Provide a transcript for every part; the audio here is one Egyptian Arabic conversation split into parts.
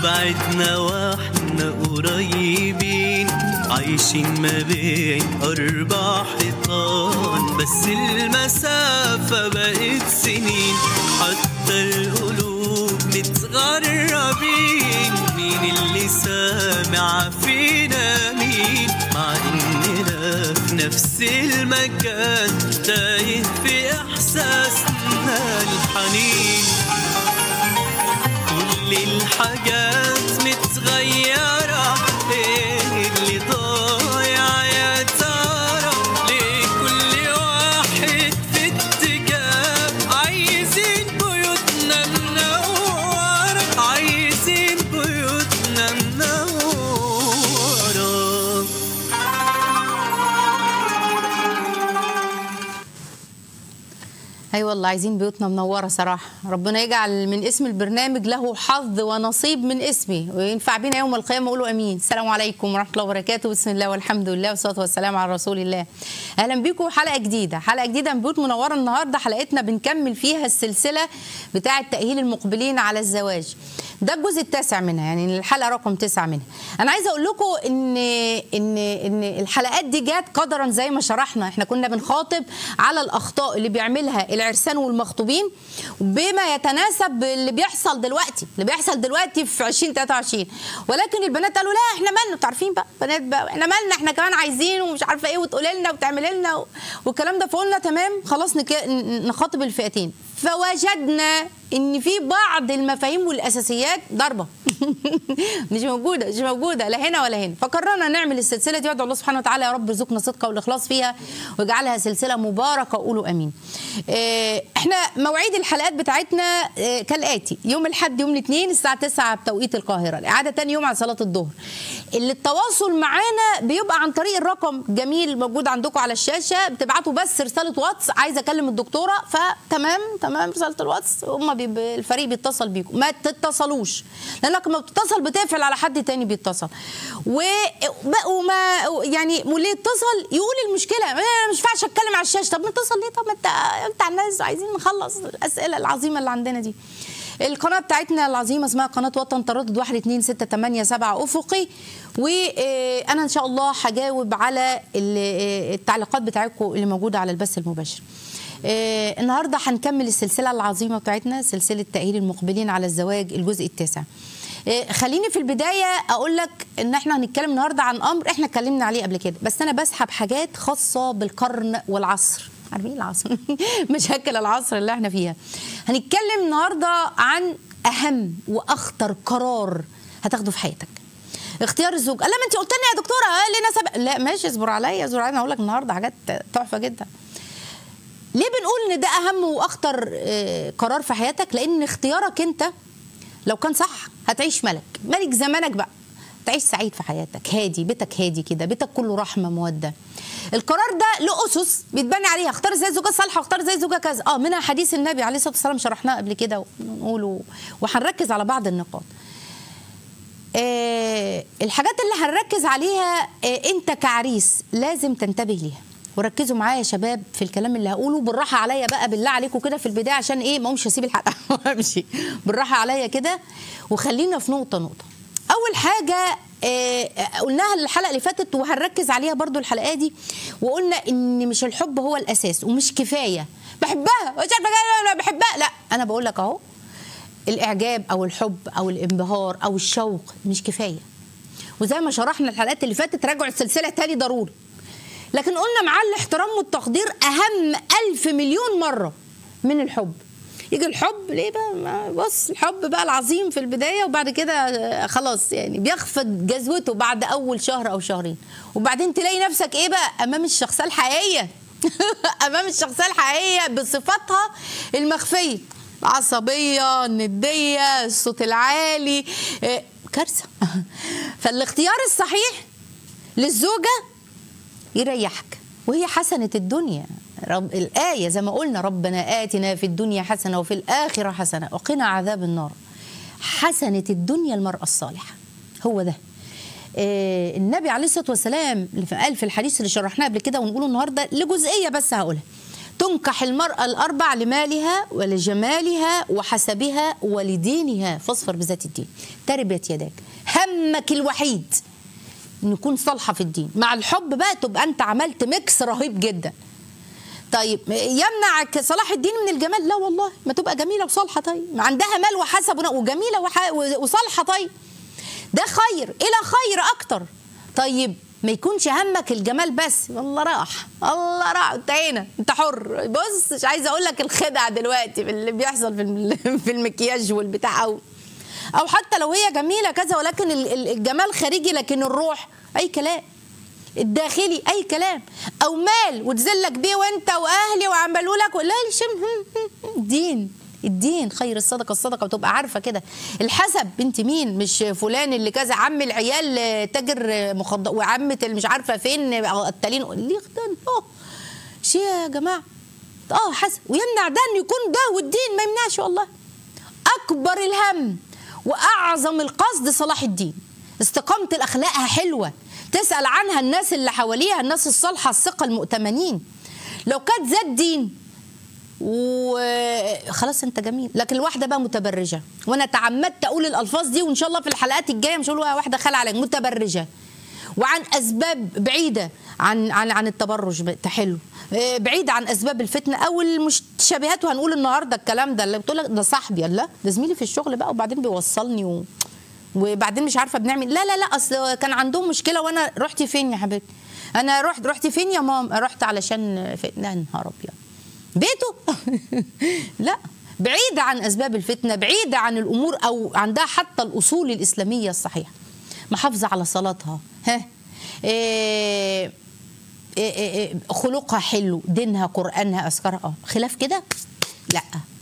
بعدنا واحنا قريبين عايشين ما بين أربع حيطان بس المسافة بقت سنين حتى القلوب متغربين مين اللي سامع فينا مين مع إننا في نفس المكان تايه في إحساسنا الحنين كل الحاجات متغيرة ايه اللي ضايع يا ترى ليه كل واحد في اتجاه عايزين بيوتنا منورة عايزين بيوتنا منورة اي والله عايزين بيوتنا منوره صراحه ربنا يجعل من اسم البرنامج له حظ ونصيب من اسمي وينفع بينا يوم القيامه قولوا امين السلام عليكم ورحمه الله وبركاته بسم الله والحمد لله والصلاه والسلام على رسول الله اهلا بيكم حلقه جديده حلقه جديده من بيوت منوره النهارده حلقتنا بنكمل فيها السلسله بتاعه تاهيل المقبلين على الزواج ده الجزء التاسع منها يعني الحلقه رقم تسعة منها انا عايزه اقول لكم ان ان ان الحلقات دي جت قدرا زي ما شرحنا احنا كنا بنخاطب على الاخطاء اللي بيعملها العرسان والمخطوبين بما يتناسب باللي بيحصل دلوقتي اللي بيحصل دلوقتي في 2023 ولكن البنات قالوا لا احنا مالنا انتوا عارفين بقى بنات بقى احنا مالنا احنا كمان عايزين ومش عارفه ايه وتقولي لنا وتعملي لنا و- والكلام ده فقلنا تمام خلاص نك- نخاطب الفئتين فوجدنا ان في بعض المفاهيم والاساسيات ضربه مش موجوده مش موجوده لا هنا ولا هنا فقررنا نعمل السلسله دي وادعو الله سبحانه وتعالى يا رب ارزقنا صدق والاخلاص فيها واجعلها سلسله مباركه قولوا امين آه، احنا مواعيد الحلقات بتاعتنا آه، كالاتي يوم الاحد يوم الاثنين الساعه 9 بتوقيت القاهره الاعاده تاني يوم على صلاه الظهر اللي التواصل معانا بيبقى عن طريق الرقم جميل موجود عندكم على الشاشه بتبعتوا بس رساله واتس عايزه اكلم الدكتوره فتمام تمام رساله الواتس هم بي الفريق بيتصل بيكم ما تتصلوش لانك لما بتتصل بتقفل على حد تاني بيتصل و ب- وما يعني واللي يتصل يقول المشكله انا مش ينفعش اتكلم على الشاشه طب نتصل ليه طب ما انت انت على الناس عايزين نخلص الاسئله العظيمه اللي عندنا دي القناه بتاعتنا العظيمه اسمها قناه وطن تردد 1 2 6 8 7 افقي وانا ان شاء الله هجاوب على ال- آه، التعليقات بتاعتكم اللي موجوده على البث المباشر آه، النهارده هنكمل السلسله العظيمه بتاعتنا سلسله تاهيل المقبلين على الزواج الجزء التاسع آه، خليني في البدايه اقول لك ان احنا هنتكلم النهارده عن امر احنا اتكلمنا عليه قبل كده بس انا بسحب حاجات خاصه بالقرن والعصر عارفين العصر مشاكل العصر اللي احنا فيها هنتكلم النهارده عن اهم واخطر قرار هتاخده في حياتك اختيار الزوج لا ما انت قلت لنا يا دكتوره آه، لنا سبق لا ماشي اصبر عليا اصبر عليا هقول لك النهارده حاجات تحفه جدا ليه بنقول ان ده اهم واخطر آه، قرار في حياتك لان اختيارك انت لو كان صح هتعيش ملك ملك زمانك بقى تعيش سعيد في حياتك هادي بيتك هادي كده بيتك كله رحمه موده القرار ده له اسس بيتبني عليها اختار زي زوجه صالحه واختار زي زوجه كذا اه منها حديث النبي عليه الصلاه والسلام شرحناه قبل كده ونقوله وهنركز على بعض النقاط آه الحاجات اللي هنركز عليها آه انت كعريس لازم تنتبه ليها وركزوا معايا يا شباب في الكلام اللي هقوله بالراحه عليا بقى بالله عليكم كده في البدايه عشان ايه ما اقومش اسيب الحلقه وامشي بالراحه عليا كده وخلينا في نقطه نقطه اول حاجه آه، قلناها الحلقه اللي فاتت وهنركز عليها برضو الحلقه دي وقلنا ان مش الحب هو الاساس ومش كفايه بحبها مش عارفه أنا بحبها لا انا بقول لك اهو الاعجاب او الحب او الانبهار او الشوق مش كفايه وزي ما شرحنا الحلقات اللي فاتت راجعوا السلسله تاني ضروري لكن قلنا مع الاحترام والتقدير اهم ألف مليون مره من الحب يجي الحب ليه بقى ما- بص الحب بقى العظيم في البدايه وبعد كده آه، خلاص يعني بيخفض جذوته بعد اول شهر او شهرين وبعدين تلاقي نفسك ايه بقى امام الشخصيه الحقيقيه امام الشخصيه الحقيقيه بصفاتها المخفيه العصبيه النديه الصوت العالي آه، كارثه فالاختيار الصحيح للزوجه يريحك وهي حسنة الدنيا رب الآية زي ما قلنا ربنا آتنا في الدنيا حسنة وفي الآخرة حسنة وقنا عذاب النار حسنة الدنيا المرأة الصالحة هو ده آه النبي عليه الصلاة والسلام اللي قال في الحديث اللي شرحناه قبل كده ونقوله النهاردة لجزئية بس هقولها تنكح المرأة الأربع لمالها ولجمالها وحسبها ولدينها فاصفر بذات الدين تربت يداك همك الوحيد ان يكون صالحة في الدين مع الحب بقى تبقى انت عملت ميكس رهيب جدا طيب يمنعك صلاح الدين من الجمال لا والله ما تبقى جميلة وصالحة طيب عندها مال وحسب وجميلة وح- وصالحة طيب ده خير الى خير اكتر طيب ما يكونش همك الجمال بس والله راح الله راح انتهينا انت حر بص مش عايزه اقول لك الخدع دلوقتي في اللي بيحصل في الم- في المكياج والبتاع او او حتى لو هي جميله كذا ولكن ال- ال- الجمال خارجي لكن الروح اي كلام الداخلي اي كلام او مال وتذلك بيه وانت واهلي وعملوا لك لا الشم دين الدين خير الصدقه الصدقه وتبقى عارفه كده الحسب بنت مين مش فلان اللي كذا عم العيال آه، تاجر آه، مخدر وعمه اللي مش عارفه فين آه، التالين ليه خدان اه شيء يا جماعه اه حسب ويمنع ده انه يكون ده والدين ما يمنعش والله اكبر الهم واعظم القصد صلاح الدين استقامه الاخلاقها حلوه تسال عنها الناس اللي حواليها الناس الصالحه الثقه المؤتمنين لو كانت ذات دين وخلاص انت جميل لكن الواحده بقى متبرجه وانا تعمدت اقول الالفاظ دي وان شاء الله في الحلقات الجايه مش هقول واحده خلع عليك متبرجه وعن اسباب بعيده عن عن عن التبرج تحله آه، بعيده عن اسباب الفتنه او المشتبهات وهنقول النهارده الكلام ده اللي بتقول لك ده صاحبي لا ده زميلي في الشغل بقى وبعدين بيوصلني و... وبعدين مش عارفه بنعمل لا لا لا اصل كان عندهم مشكله وانا رحتي فين يا حبيبتي انا رحت رحتي فين يا مام رحت علشان في... لا نهار ابيض بيته لا بعيدة عن أسباب الفتنة بعيدة عن الأمور أو عندها حتى الأصول الإسلامية الصحيحة محافظة على صلاتها ها إيه إيه إيه خلقها حلو دينها قرآنها أذكارها آه. خلاف كده لا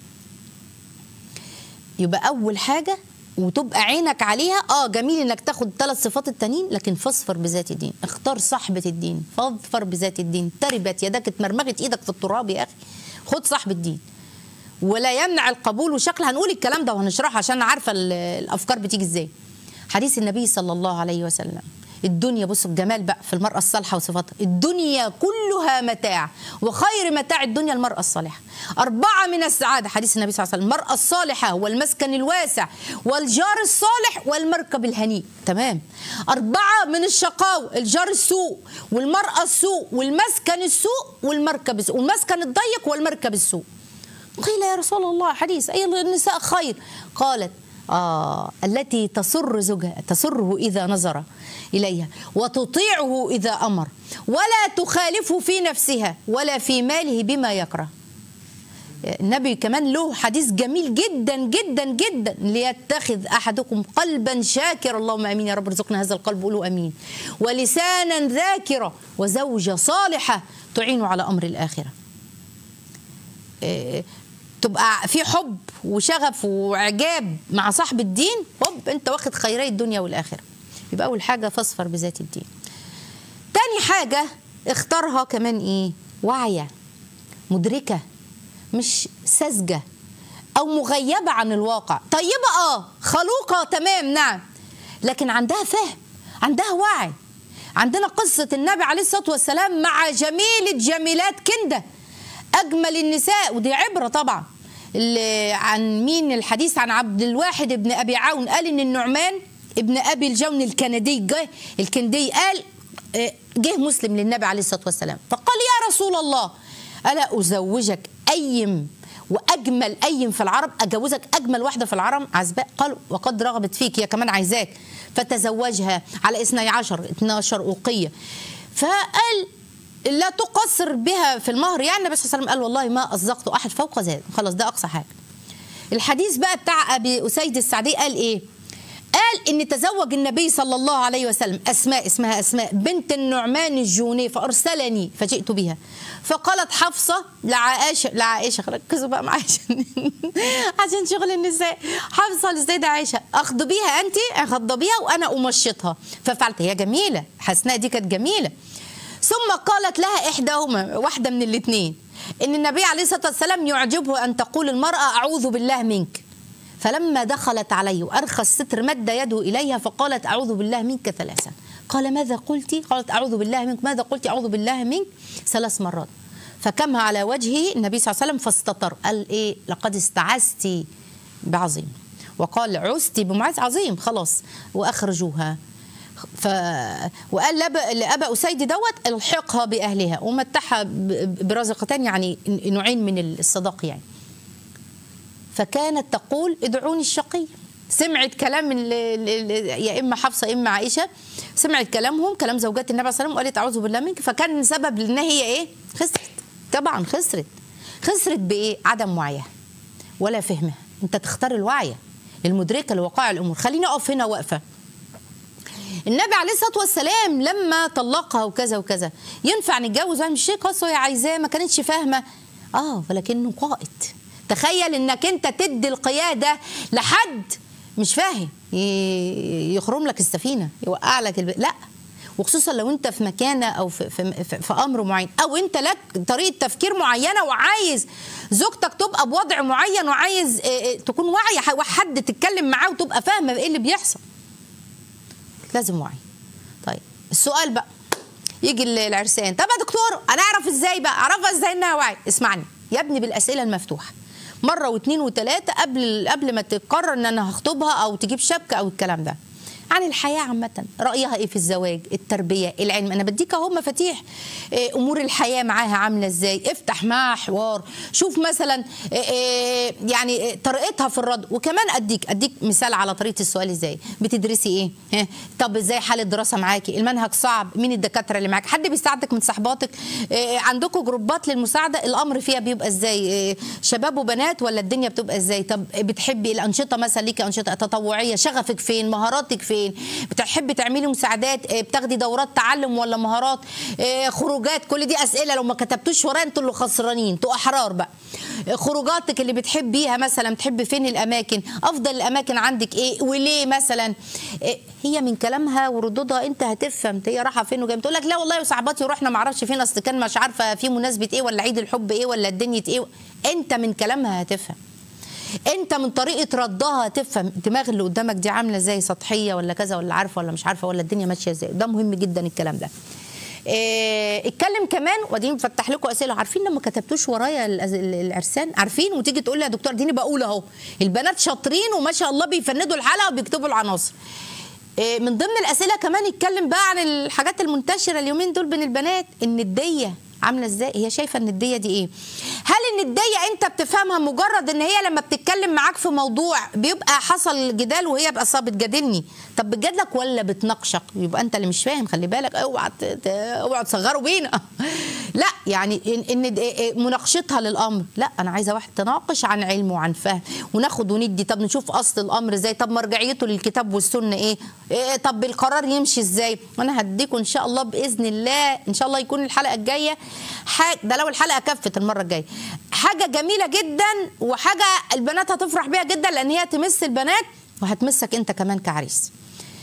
يبقى أول حاجة وتبقى عينك عليها اه جميل انك تاخد ثلاث صفات التانيين لكن فاصفر بذات الدين اختار صاحبة الدين فاظفر بذات الدين تربت يدك اتمرمغت ايدك في التراب يا اخي خد صاحب الدين ولا يمنع القبول وشكل هنقول الكلام ده وهنشرحه عشان عارفه ال- الافكار بتيجي ازاي حديث النبي صلى الله عليه وسلم الدنيا بصوا الجمال بقى في المرأة الصالحة وصفاتها الدنيا كلها متاع وخير متاع الدنيا المرأة الصالحة أربعة من السعادة حديث النبي صلى الله عليه وسلم المرأة الصالحة والمسكن الواسع والجار الصالح والمركب الهنيء تمام أربعة من الشقاوة الجار السوء والمرأة السوء والمسكن السوء والمركب السوء والمسكن الضيق والمركب السوء قيل يا رسول الله حديث أي النساء خير قالت آه التي تسر زوجها تسره إذا نظر إليها وتطيعه إذا أمر ولا تخالفه في نفسها ولا في ماله بما يكره النبي كمان له حديث جميل جدا جدا جدا ليتخذ احدكم قلبا شاكرا اللهم امين يا رب ارزقنا هذا القلب قولوا امين ولسانا ذاكرا وزوجه صالحه تعين على امر الاخره إيه، تبقى في حب وشغف واعجاب مع صاحب الدين هوب انت واخد خيري الدنيا والاخره يبقى اول حاجه فاصفر بذات الدين تاني حاجه اختارها كمان ايه واعيه مدركه مش ساذجه او مغيبه عن الواقع طيبه اه خلوقه تمام نعم لكن عندها فهم عندها وعي عندنا قصه النبي عليه الصلاه والسلام مع جميله جميلات كنده اجمل النساء ودي عبره طبعا اللي عن مين الحديث عن عبد الواحد ابن ابي عون قال ان النعمان ابن ابي الجون الكندي جه الكندي قال آه، جه مسلم للنبي عليه الصلاه والسلام فقال يا رسول الله الا ازوجك ايم واجمل ايم في العرب اجوزك اجمل واحده في العرب عزباء قال وقد رغبت فيك هي كمان عايزاك فتزوجها على 12 12 اوقيه فقال لا تقصر بها في المهر يعني النبي صلى الله عليه وسلم قال والله ما أصدقت أحد فوق ذلك خلاص ده أقصى حاجة الحديث بقى بتاع أبي أسيد السعدي قال إيه قال إن تزوج النبي صلى الله عليه وسلم أسماء اسمها أسماء بنت النعمان الجوني فأرسلني فجئت بها فقالت حفصة لعائشة لعائشة ركزوا بقى معايا عشان عشان شغل النساء حفصة للسيدة عائشة أخذ بيها أنت أخذ بيها وأنا أمشطها ففعلت هي جميلة حسناء دي كانت جميلة ثم قالت لها إحداهما واحدة من الاثنين إن النبي عليه الصلاة والسلام يعجبه أن تقول المرأة أعوذ بالله منك فلما دخلت عليه وأرخى الستر مد يده إليها فقالت أعوذ بالله منك ثلاثا قال ماذا قلت قالت أعوذ بالله منك ماذا قلت أعوذ بالله منك ثلاث مرات فكمها على وجهه النبي صلى الله عليه وسلم فاستتر قال ايه لقد استعذت بعظيم وقال عزت بمعاذ عظيم خلاص واخرجوها ف... وقال لأب... لأبا أسيد دوت الحقها بأهلها ومتعها ب- برزقتين يعني نوعين من الصداق يعني فكانت تقول ادعوني الشقي سمعت كلام ال- ال- ال- يا اما حفصه يا اما عائشه سمعت كلامهم كلام زوجات النبي صلى الله عليه وسلم وقالت اعوذ بالله منك فكان سبب ان هي ايه خسرت طبعا خسرت خسرت بايه عدم وعيها ولا فهمها انت تختار الوعي المدركه لوقائع الامور خليني اقف هنا واقفه النبي عليه الصلاه والسلام لما طلقها وكذا وكذا ينفع نتجوز مش شيء خاص وهي عايزاه ما كانتش فاهمه اه ولكنه قائد تخيل انك انت تدي القياده لحد مش فاهم ي- يخرم لك السفينه يوقع لك الب... لا وخصوصا لو انت في مكانه او في, في, في, في امر معين او انت لك طريقه تفكير معينه وعايز زوجتك تبقى بوضع معين وعايز اه، اه، تكون واعيه وحد تتكلم معاه وتبقى فاهمه ايه اللي بيحصل لازم وعي طيب السؤال بقى يجي ال- العرسان طب يا دكتور انا اعرف ازاي بقى اعرفها ازاي انها واعي اسمعني يا ابني بالاسئله المفتوحه مره واثنين وثلاثه قبل قبل ما تقرر ان انا هخطبها او تجيب شبكه او الكلام ده عن الحياه عامه رايها ايه في الزواج التربيه العلم انا بديك اهو مفاتيح إيه، امور الحياه معاها عامله ازاي افتح معاها حوار شوف مثلا إيه، إيه، يعني إيه، طريقتها في الرد وكمان اديك اديك مثال على طريقه السؤال ازاي بتدرسي ايه ها؟ طب ازاي حال الدراسه معاكي المنهج صعب مين الدكاتره اللي معاك حد بيساعدك من صحباتك إيه، عندكم جروبات للمساعده الامر فيها بيبقى ازاي إيه، شباب وبنات ولا الدنيا بتبقى ازاي طب بتحبي الانشطه مثلا ليكي انشطه تطوعيه شغفك فين مهاراتك فين بتحبي تعملي مساعدات إيه، بتاخدي دورات تعلم ولا مهارات إيه، خروجات كل دي اسئله لو ما كتبتوش ورايا انتوا اللي خسرانين انتوا احرار بقى إيه، خروجاتك اللي بتحبيها مثلا بتحبي فين الاماكن افضل الاماكن عندك ايه وليه مثلا إيه، هي من كلامها وردودها انت هتفهم هي رايحه فين وجايه تقول لك لا والله يا صاحباتي رحنا ما اعرفش فين اصل كان مش عارفه في مناسبه ايه ولا عيد الحب ايه ولا الدنيا ايه انت من كلامها هتفهم انت من طريقه ردها تفهم الدماغ اللي قدامك دي عامله ازاي سطحيه ولا كذا ولا عارفه ولا مش عارفه ولا الدنيا ماشيه ازاي ده مهم جدا الكلام ده إيه اتكلم كمان واديني بفتح لكم اسئله عارفين لما كتبتوش ورايا الأز- العرسان عارفين وتيجي تقول لي يا دكتور اديني بقول اهو البنات شاطرين وما شاء الله بيفندوا الحلقه وبيكتبوا العناصر إيه من ضمن الاسئله كمان اتكلم بقى عن الحاجات المنتشره اليومين دول بين البنات النديه عامله ازاي هي شايفه النديه دي ايه هل النديه انت بتفهمها مجرد ان هي لما بتتكلم معاك في موضوع بيبقى حصل جدال وهي بقى صاب بتجادلني طب بتجادلك ولا بتناقشك يبقى انت اللي مش فاهم خلي بالك اوعى ت- ت- اوعى تصغروا بينا لا يعني ان إن د- مناقشتها للامر لا انا عايزه واحد تناقش عن علم وعن فهم وناخد وندي طب نشوف اصل الامر ازاي طب مرجعيته للكتاب والسنه ايه, إيه طب القرار يمشي ازاي وانا هديكم ان شاء الله باذن الله ان شاء الله يكون الحلقه الجايه حاجه ده لو الحلقه كفت المره الجايه حاجه جميله جدا وحاجه البنات هتفرح بيها جدا لان هي تمس البنات وهتمسك انت كمان كعريس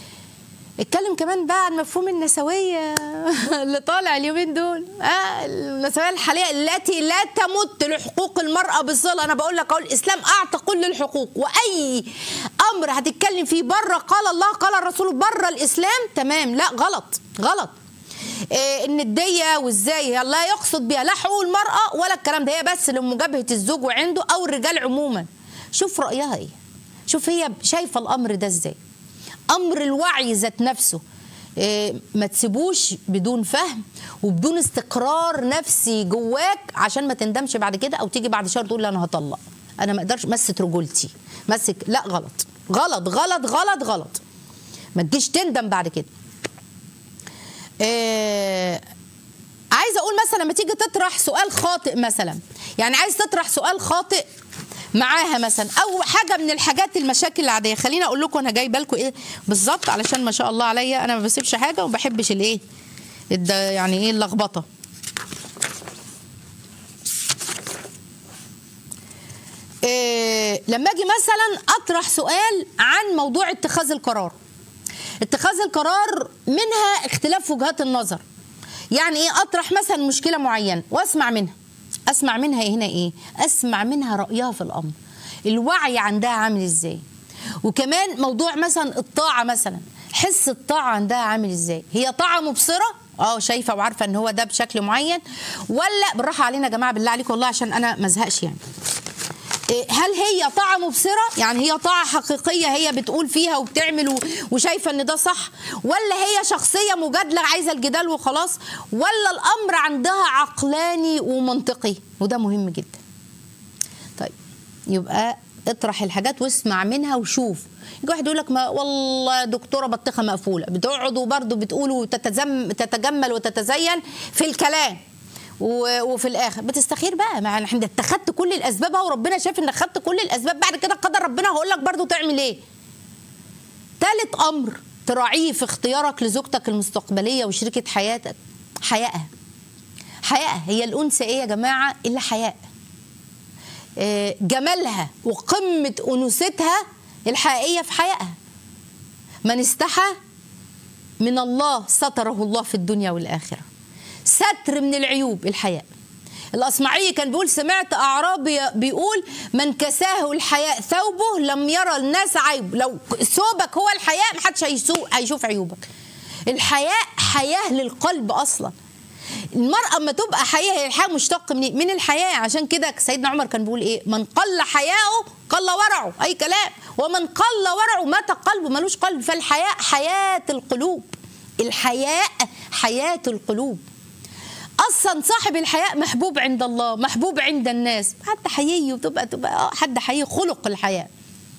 اتكلم كمان بقى عن مفهوم النسوية اللي طالع اليومين دول آه النسوية الحالية التي لا تمت لحقوق المرأة بصلة أنا بقول لك أهو الإسلام أعطى كل الحقوق وأي أمر هتتكلم فيه بره قال الله قال الرسول بره الإسلام تمام لا غلط غلط إيه الندية وازاي هي لا يقصد بها لا حقوق المرأة ولا الكلام ده هي بس لمجابهة الزوج وعنده أو الرجال عموما شوف رأيها ايه شوف هي شايفة الأمر ده ازاي امر الوعي ذات نفسه إيه، ما تسيبوش بدون فهم وبدون استقرار نفسي جواك عشان ما تندمش بعد كده او تيجي بعد شهر تقول لي انا هطلق انا ما اقدرش مسك رجولتي مسك لا غلط غلط غلط غلط غلط ما تجيش تندم بعد كده إيه عايزه اقول مثلا لما تيجي تطرح سؤال خاطئ مثلا يعني عايز تطرح سؤال خاطئ معاها مثلا او حاجه من الحاجات المشاكل العاديه خليني اقول لكم انا جايبه لكم ايه بالظبط علشان ما شاء الله عليا انا ما بسيبش حاجه وما بحبش الايه الد- يعني ايه اللخبطه إيه لما اجي مثلا اطرح سؤال عن موضوع اتخاذ القرار اتخاذ القرار منها اختلاف وجهات النظر يعني ايه اطرح مثلا مشكله معينه واسمع منها اسمع منها هنا ايه اسمع منها رايها في الامر الوعي عندها عامل ازاي وكمان موضوع مثلا الطاعه مثلا حس الطاعه عندها عامل ازاي هي طاعه مبصره اه شايفه وعارفه ان هو ده بشكل معين ولا بالراحه علينا يا جماعه بالله عليكم والله عشان انا ما ازهقش يعني إيه، هل هي طاعة مبصرة؟ يعني هي طاعة حقيقية هي بتقول فيها وبتعمل و- وشايفة ان ده صح ولا هي شخصية مجادلة عايزة الجدال وخلاص ولا الأمر عندها عقلاني ومنطقي وده مهم جدا طيب يبقى اطرح الحاجات واسمع منها وشوف يجي واحد يقول لك ما والله يا دكتوره بطيخه مقفوله بتقعدوا برضه بتقولوا تتزم تتجمل وتتزين في الكلام و- وفي الاخر بتستخير بقى مع احنا اتخذت كل الاسباب اهو وربنا شايف انك خدت كل الاسباب بعد كده قدر ربنا هقول لك برضه تعمل ايه ثالث امر تراعيه في اختيارك لزوجتك المستقبليه وشريكه حياتك حيائها حيائها هي الانثى ايه يا جماعه الا حياء آه، جمالها وقمة أنوثتها الحقيقية في حيائها من استحى من الله ستره الله في الدنيا والآخرة ستر من العيوب الحياء الأصمعي كان بيقول سمعت أعرابي بيقول من كساه الحياء ثوبه لم يرى الناس عيب لو ثوبك هو الحياء محدش هيسو- هيشوف عيوبك الحياء حياة للقلب أصلاً المرأة اما تبقى حياة هي الحياة مشتق من من الحياة عشان كده سيدنا عمر كان بيقول ايه من قل حياؤه قل ورعه اي كلام ومن قل ورعه مات قلبه ملوش قلب فالحياء حياة القلوب الحياء حياة القلوب اصلا صاحب الحياء محبوب عند الله محبوب عند الناس حد حيي وتبقى تبقى آه، حد حيي خلق الحياء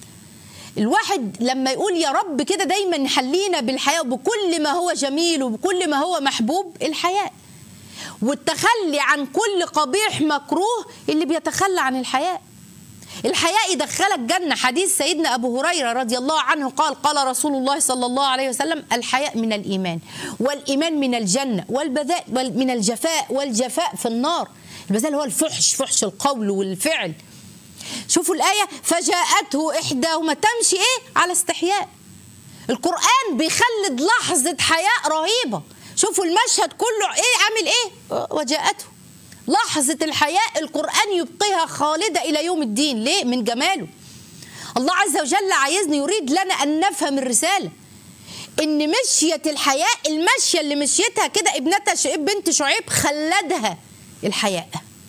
الواحد لما يقول يا رب كده دايما حلينا بالحياء بكل ما هو جميل وبكل ما هو محبوب الحياء والتخلي عن كل قبيح مكروه اللي بيتخلى عن الحياء الحياء يدخلك جنة حديث سيدنا أبو هريرة رضي الله عنه قال قال رسول الله صلى الله عليه وسلم الحياء من الإيمان والإيمان من الجنة والبذاء وال- من الجفاء والجفاء في النار البذاء هو الفحش فحش القول والفعل شوفوا الآية فجاءته إحداهما تمشي إيه على استحياء القرآن بيخلد لحظة حياء رهيبة شوفوا المشهد كله ايه عامل ايه وجاءته لحظة الحياء القرآن يبقيها خالدة إلى يوم الدين ليه من جماله الله عز وجل عايزني يريد لنا أن نفهم الرسالة إن مشية الحياء المشية اللي مشيتها كده ابنتها ش- بنت شعيب خلدها الحياء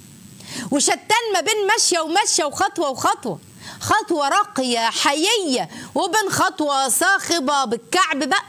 وشتان ما بين ماشية وماشية وخطوة وخطوة خطوة راقية حيية وبين خطوة صاخبة بالكعب بقى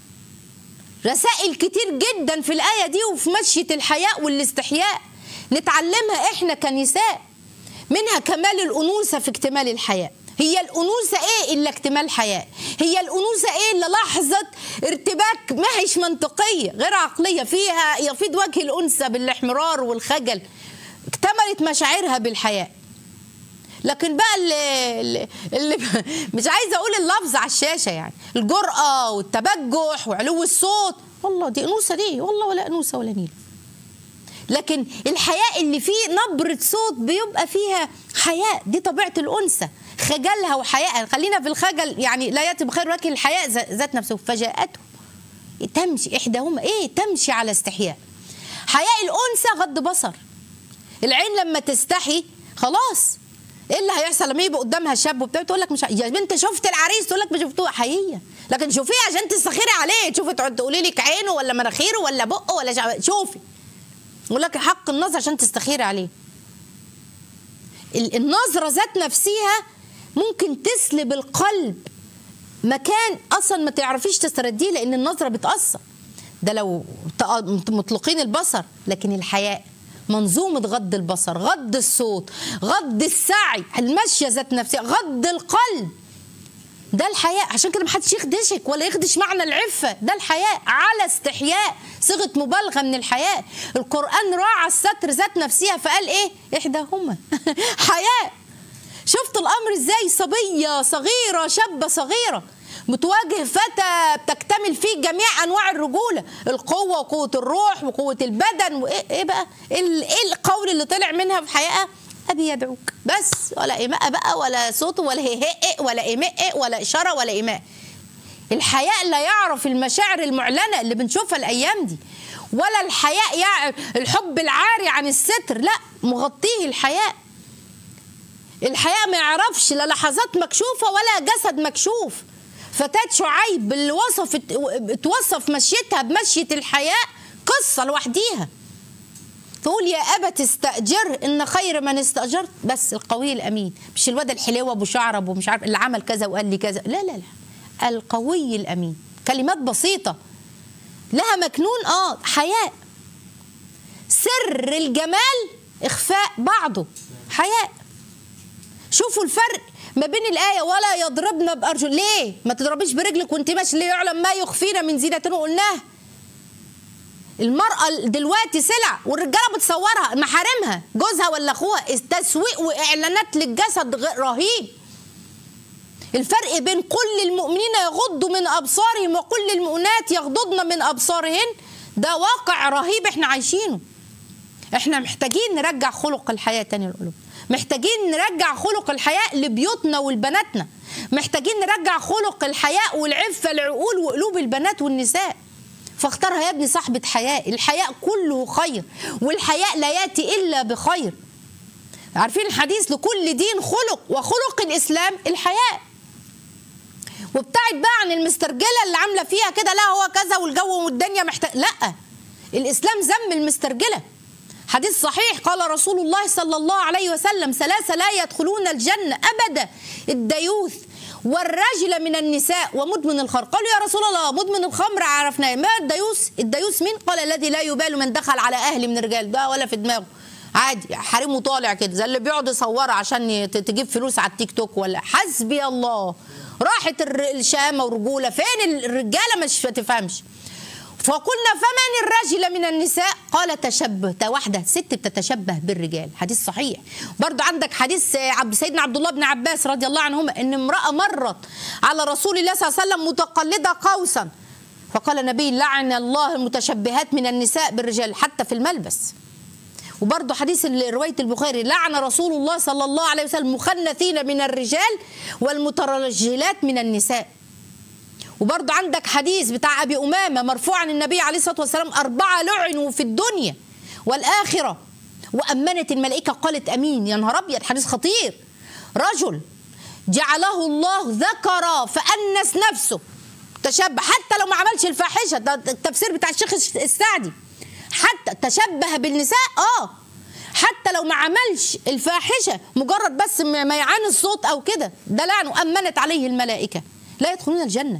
رسائل كتير جدا في الآية دي وفي مشية الحياء والاستحياء نتعلمها إحنا كنساء منها كمال الأنوثة في اكتمال الحياء هي الأنوثة إيه إلا اكتمال حياء هي الأنوثة إيه إلا لحظة ارتباك ما هيش منطقية غير عقلية فيها يفيض وجه الأنثى بالاحمرار والخجل اكتملت مشاعرها بالحياء لكن بقى اللي, اللي, اللي مش عايزه اقول اللفظ على الشاشه يعني الجرأه والتبجح وعلو الصوت والله دي انوثه دي والله ولا انوثه ولا نيله لكن الحياء اللي فيه نبرة صوت بيبقى فيها حياء دي طبيعة الأنثى خجلها وحياءها خلينا في الخجل يعني لا يأتي بخير ولكن الحياء ذا- ذات نفسه فجاءته تمشي إحداهما إيه تمشي على استحياء حياء الأنثى غض بصر العين لما تستحي خلاص ايه اللي هيحصل لما يبقى قدامها شاب وبتاع تقول لك مش يا بنت شفت العريس تقول لك ما شفتوه حقيقيه لكن شوفيه عشان تستخيري عليه تشوفي تقعد تقولي لك عينه ولا مناخيره ولا بقه ولا شع- شوفي يقول لك حق النظر عشان تستخيري عليه ال- النظره ذات نفسها ممكن تسلب القلب مكان اصلا ما تعرفيش تسترديه لان النظره بتاثر ده لو تق- مطلقين البصر لكن الحياء منظومة غض البصر غض الصوت غض السعي المشية ذات نفسها غض القلب ده الحياء عشان كده محدش يخدشك ولا يخدش معنى العفة ده الحياء على استحياء صيغة مبالغة من الحياء القرآن راعى الستر ذات نفسها فقال ايه احداهما حياء شفت الامر ازاي صبيه صغيره شابه صغيره متواجه فتى بتكتمل فيه جميع انواع الرجوله القوه وقوه الروح وقوه البدن وايه ايه بقى ال- ايه القول اللي طلع منها في حياتها ابي يدعوك بس ولا ايماء بقى ولا صوت ولا هيهئ ولا ايماء ولا اشاره ولا ايماء الحياء لا يعرف المشاعر المعلنه اللي بنشوفها الايام دي ولا الحياء يع... الحب العاري عن الستر لا مغطيه الحياء الحياء ما يعرفش لا لحظات مكشوفة ولا جسد مكشوف فتاة شعيب اللي وصفت توصف مشيتها بمشية الحياء قصة لوحديها تقول يا أبت استأجر إن خير من استأجرت بس القوي الأمين مش الواد الحلوة أبو شعرب ومش عارف اللي عمل كذا وقال لي كذا لا لا لا القوي الأمين كلمات بسيطة لها مكنون آه حياء سر الجمال إخفاء بعضه حياء شوفوا الفرق ما بين الآية ولا يضربن بأرجل ليه ما تضربيش برجلك وانت ماشي ليه يعلم ما يخفينا من زينتنا قلناها المرأة دلوقتي سلع والرجالة بتصورها محارمها جوزها ولا أخوها تسويق وإعلانات للجسد غ- رهيب الفرق بين كل المؤمنين يغضوا من أبصارهم وكل المؤمنات يغضضن من أبصارهن ده واقع رهيب احنا عايشينه احنا محتاجين نرجع خلق الحياة تاني للقلوب محتاجين نرجع خلق الحياء لبيوتنا ولبناتنا محتاجين نرجع خلق الحياء والعفة لعقول وقلوب البنات والنساء فاختارها يا ابني صاحبة حياء الحياء كله خير والحياء لا يأتي إلا بخير عارفين الحديث لكل دين خلق وخلق الإسلام الحياء وابتعد بقى عن المسترجله اللي عامله فيها كده لا هو كذا والجو والدنيا محتاج لا الاسلام ذم المسترجله حديث صحيح قال رسول الله صلى الله عليه وسلم ثلاثه لا يدخلون الجنه ابدا الديوث والرجل من النساء ومدمن الخمر قالوا يا رسول الله مدمن الخمر عرفناه ما الديوث الديوث مين قال الذي لا يبال من دخل على اهل من الرجال ده ولا في دماغه عادي حريمه طالع كده زي اللي بيقعد يصورها عشان يت- تجيب فلوس على التيك توك ولا حسبي الله راحت الر- الشهامه والرجوله فين الرجاله مش تفهمش فقلنا فمن الرجل من النساء قال تشبه ده واحده ست بتتشبه بالرجال حديث صحيح برضو عندك حديث آه، عبد سيدنا عبد الله بن عباس رضي الله عنهما ان امراه مرت على رسول الله صلى الله عليه وسلم متقلده قوسا فقال النبي لعن الله المتشبهات من النساء بالرجال حتى في الملبس وبرضه حديث ال- روايه البخاري لعن رسول الله صلى الله عليه وسلم مخنثين من الرجال والمترجلات من النساء وبرضه عندك حديث بتاع ابي امامه مرفوع عن النبي عليه الصلاه والسلام اربعه لعنوا في الدنيا والاخره وامنت الملائكه قالت امين يا نهار ابيض حديث خطير رجل جعله الله ذكر فانس نفسه تشبه حتى لو ما عملش الفاحشه ده التفسير بتاع الشيخ السعدي حتى تشبه بالنساء اه حتى لو ما عملش الفاحشه مجرد بس ما ما يعاني الصوت او كده ده لعنه امنت عليه الملائكه لا يدخلون الجنه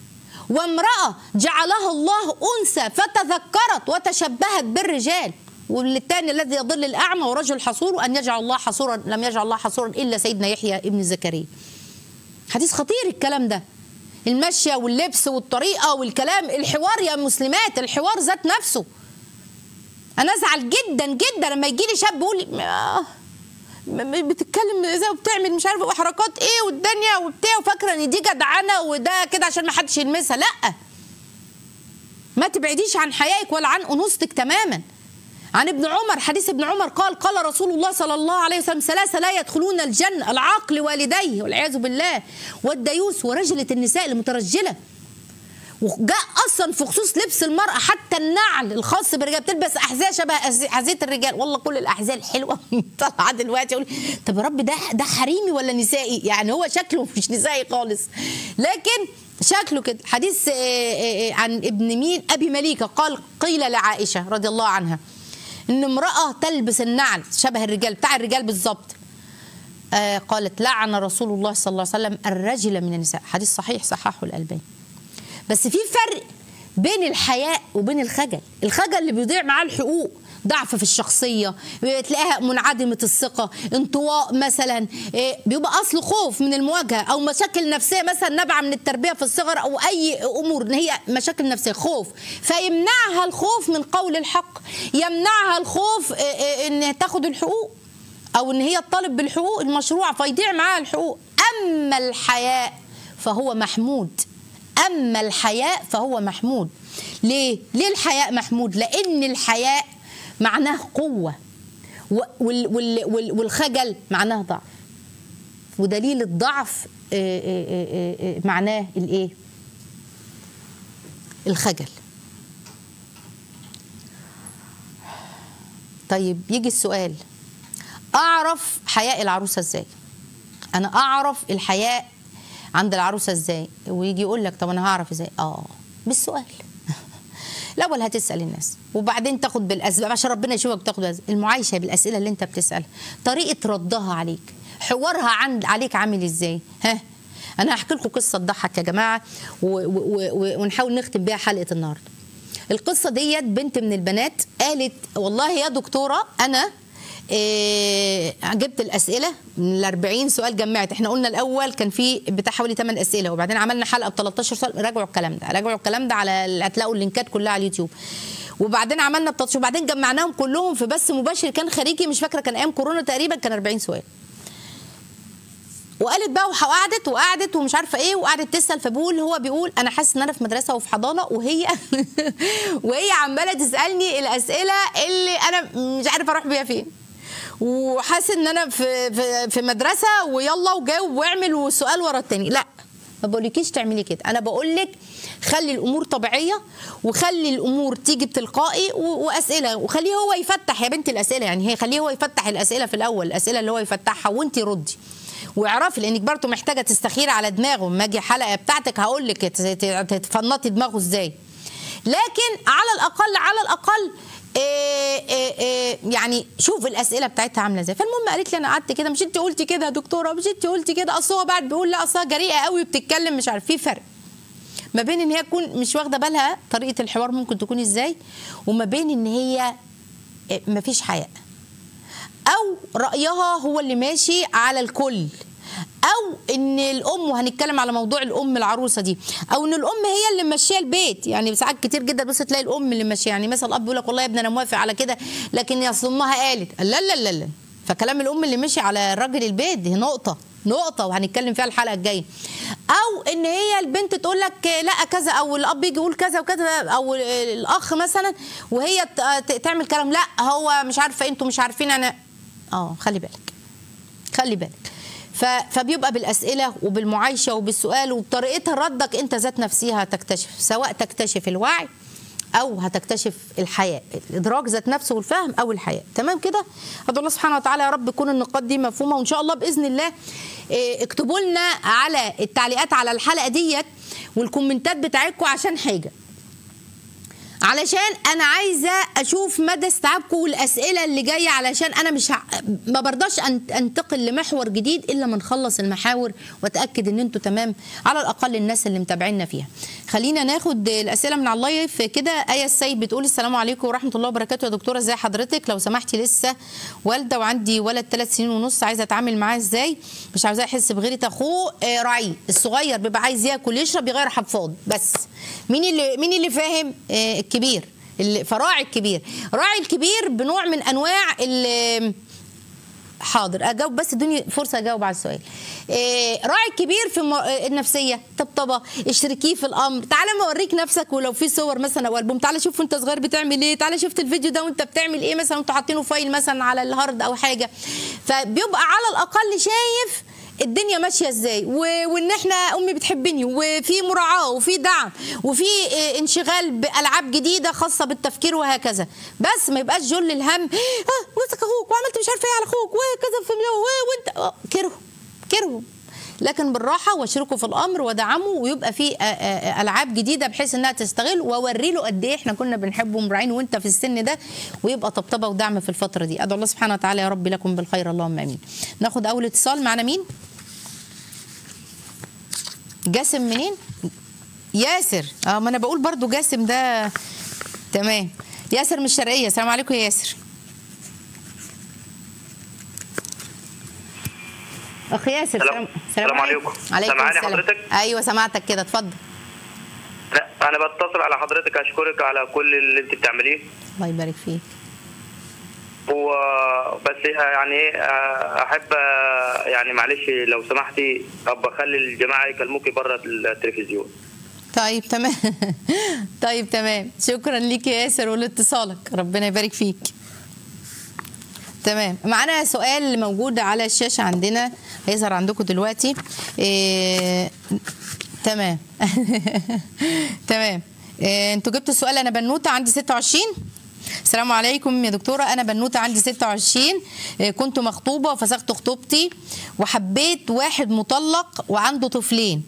وامراه جعلها الله انثى فتذكرت وتشبهت بالرجال والثاني الذي يضل الاعمى ورجل حصور ان يجعل الله حصورا لم يجعل الله حصورا الا سيدنا يحيى ابن زكريا حديث خطير الكلام ده المشيه واللبس والطريقه والكلام الحوار يا مسلمات الحوار ذات نفسه انا ازعل جدا جدا لما يجي لي شاب يقول لي آه، م- م- بتتكلم ازاي وبتعمل مش عارفه وحركات ايه والدنيا وبتاع وفاكره ان دي جدعنه وده كده عشان ما حدش يلمسها لا ما تبعديش عن حيائك ولا عن انوثتك تماما عن ابن عمر حديث ابن عمر قال قال رسول الله صلى الله عليه وسلم ثلاثة لا يدخلون الجنة العاقل والديه والعياذ بالله والديوث ورجلة النساء المترجلة وجاء اصلا في خصوص لبس المراه حتى النعل الخاص بالرجال بتلبس احذيه شبه أز- احذيه الرجال والله كل الاحذيه الحلوه طالعه دلوقتي اقول طب يا رب ده ده حريمي ولا نسائي يعني هو شكله مش نسائي خالص لكن شكله كده حديث آه، آه، آه، عن ابن مين ابي مليكه قال قيل لعائشه رضي الله عنها ان امراه تلبس النعل شبه الرجال بتاع الرجال بالظبط آه، قالت لعن رسول الله صلى الله عليه وسلم الرجل من النساء حديث صحيح صححه الالباني بس في فرق بين الحياء وبين الخجل الخجل اللي بيضيع معاه الحقوق ضعف في الشخصية تلاقيها منعدمة الثقة انطواء مثلا إيه، بيبقى أصل خوف من المواجهة أو مشاكل نفسية مثلا نابعة من التربية في الصغر أو أي أمور إن هي مشاكل نفسية خوف فيمنعها الخوف من قول الحق يمنعها الخوف إيه، إيه، إن تاخد الحقوق أو إن هي تطالب بالحقوق المشروعة فيضيع معاها الحقوق أما الحياء فهو محمود أما الحياء فهو محمود ليه؟ ليه الحياء محمود؟ لأن الحياء معناه قوة و- وال- وال- وال- والخجل معناه ضعف ودليل الضعف آه، آه، آه، آه، معناه الايه؟ الخجل طيب يجي السؤال اعرف حياء العروسه ازاي انا اعرف الحياء عند العروسه ازاي ويجي يقول لك طب انا هعرف ازاي اه بالسؤال الاول هتسال الناس وبعدين تاخد بالاسباب عشان ربنا يشوفك تاخد بالأسباب. المعايشه بالاسئله اللي انت بتسالها طريقه ردها عليك حوارها عن عليك عامل ازاي ها انا هحكي لكم قصه تضحك يا جماعه و... و... و... ونحاول نختم بيها حلقه النهارده القصه ديت بنت من البنات قالت والله يا دكتوره انا إيه جبت الاسئله من ال 40 سؤال جمعت احنا قلنا الاول كان في بتاع حوالي 8 اسئله وبعدين عملنا حلقه ب 13 سؤال راجعوا الكلام ده راجعوا الكلام ده على هتلاقوا اللينكات كلها على اليوتيوب وبعدين عملنا ب 13 وبعدين جمعناهم كلهم في بث مباشر كان خارجي مش فاكره كان ايام كورونا تقريبا كان 40 سؤال وقالت بقى وقعدت وقعدت ومش عارفه ايه وقعدت تسال فبقول هو بيقول انا حاسس ان انا في مدرسه وفي حضانه وهي وهي عماله تسالني الاسئله اللي انا مش عارفه اروح بيها فين وحاسس ان انا في في, في مدرسه ويلا وجاوب واعمل والسؤال ورا التاني لا ما بقولكيش تعملي كده انا بقول لك خلي الامور طبيعيه وخلي الامور تيجي بتلقائي و- واسئله وخليه هو يفتح يا بنتي الاسئله يعني هي خليه هو يفتح الاسئله في الاول الاسئله اللي هو يفتحها وانت ردي واعرفي لانك برضه محتاجه تستخيري على دماغه لما اجي حلقه بتاعتك هقول لك تفنطي دماغه ازاي لكن على الاقل على الاقل إيه إيه إيه يعني شوف الاسئله بتاعتها عامله ازاي فالمهم قالت لي انا قعدت كده مش انت قلتي كده يا دكتوره مش انت قلتي كده اصل هو بعد بيقول لا اصلها جريئه قوي وبتتكلم مش عارف في فرق ما بين ان هي تكون مش واخده بالها طريقه الحوار ممكن تكون ازاي وما بين ان هي إيه، مفيش حياء او رايها هو اللي ماشي على الكل او ان الام وهنتكلم على موضوع الام العروسه دي او ان الام هي اللي ماشيه البيت يعني ساعات كتير جدا بس تلاقي الام اللي ماشيه يعني مثلا الاب يقول لك والله يا ابني انا موافق على كده لكن يا أصل امها قالت لا لا لا لا فكلام الام اللي مشي على راجل البيت دي نقطه نقطه وهنتكلم فيها الحلقه الجايه او ان هي البنت تقول لك لا كذا او الاب يجي يقول كذا وكذا او الاخ مثلا وهي ت- تعمل كلام لا هو مش عارفه انتوا مش عارفين انا اه خلي بالك خلي بالك ف- فبيبقى بالاسئله وبالمعايشه وبالسؤال وبطريقتها ردك انت ذات نفسها هتكتشف سواء تكتشف الوعي او هتكتشف الحياء الادراك ذات نفسه والفهم او الحياء تمام كده ادعو الله سبحانه وتعالى يا رب تكون النقاط دي مفهومه وان شاء الله باذن الله إيه، اكتبوا لنا على التعليقات على الحلقه ديت والكومنتات بتاعتكم عشان حاجه علشان انا عايزه اشوف مدى استيعابكم والاسئله اللي جايه علشان انا مش ه... ما برضاش أن- انتقل لمحور جديد الا ما نخلص المحاور واتاكد ان انتوا تمام على الاقل الناس اللي متابعينا فيها خلينا ناخد الاسئله من على اللايف كده ايه السيد بتقول السلام عليكم ورحمه الله وبركاته يا دكتوره ازي حضرتك لو سمحتي لسه والده وعندي ولد ثلاث سنين ونص عايزه اتعامل معاه ازاي مش عاوزاه يحس بغيره اخوه آه، راعيه الصغير بيبقى عايز ياكل يشرب يغير حفاض بس مين اللي مين اللي فاهم آه، الكبير اللي فراعي الكبير راعي الكبير بنوع من انواع ال- حاضر اجاوب بس ادوني فرصه اجاوب على السؤال إيه راعي الكبير في الم- آه، النفسيه طبطبه اشتركيه في الامر تعالى ما اوريك نفسك ولو في صور مثلا او البوم تعالى شوف وانت صغير بتعمل ايه تعالى شفت الفيديو ده وانت بتعمل ايه مثلا وانتوا حاطينه فايل مثلا على الهارد او حاجه فبيبقى على الاقل شايف الدنيا ماشيه ازاي و- وان احنا امي بتحبني وفي مراعاه وفي دعم وفي آه، انشغال بالعاب جديده خاصه بالتفكير وهكذا بس ما يبقاش جل الهم اه وسك اخوك وعملت مش عارفه ايه على اخوك وكذا في و- وانت آه، كره كره لكن بالراحه واشركوا في الامر ودعموا ويبقى في آه، آه، العاب جديده بحيث انها تستغل واوري له قد ايه احنا كنا بنحبه ومراعين وانت في السن ده ويبقى طبطبه ودعم في الفتره دي ادعو الله سبحانه وتعالى يا رب لكم بالخير اللهم امين ناخد اول اتصال معنا مين جاسم منين ياسر اه ما انا بقول برضو جاسم ده تمام ياسر من الشرقيه السلام عليكم يا ياسر اخ ياسر سلام- سلام عليكم. عليكم سامعاني السلام حضرتك؟ ايوه سمعتك كده اتفضل لا انا بتصل على حضرتك اشكرك على كل اللي انت بتعمليه الله يبارك فيك هو بس يعني ايه احب يعني معلش لو سمحتي ابقى اخلي الجماعه يكلموكي بره التلفزيون طيب تمام طيب تمام شكرا ليك يا ياسر ولاتصالك ربنا يبارك فيك تمام معانا سؤال موجود على الشاشة عندنا هيظهر عندكم دلوقتي إيه... تمام تمام إيه... انتوا جبتوا السؤال انا بنوتة عندي 26 السلام عليكم يا دكتوره انا بنوته عندي 26 آه، كنت مخطوبه وفسخت خطوبتي وحبيت واحد مطلق وعنده طفلين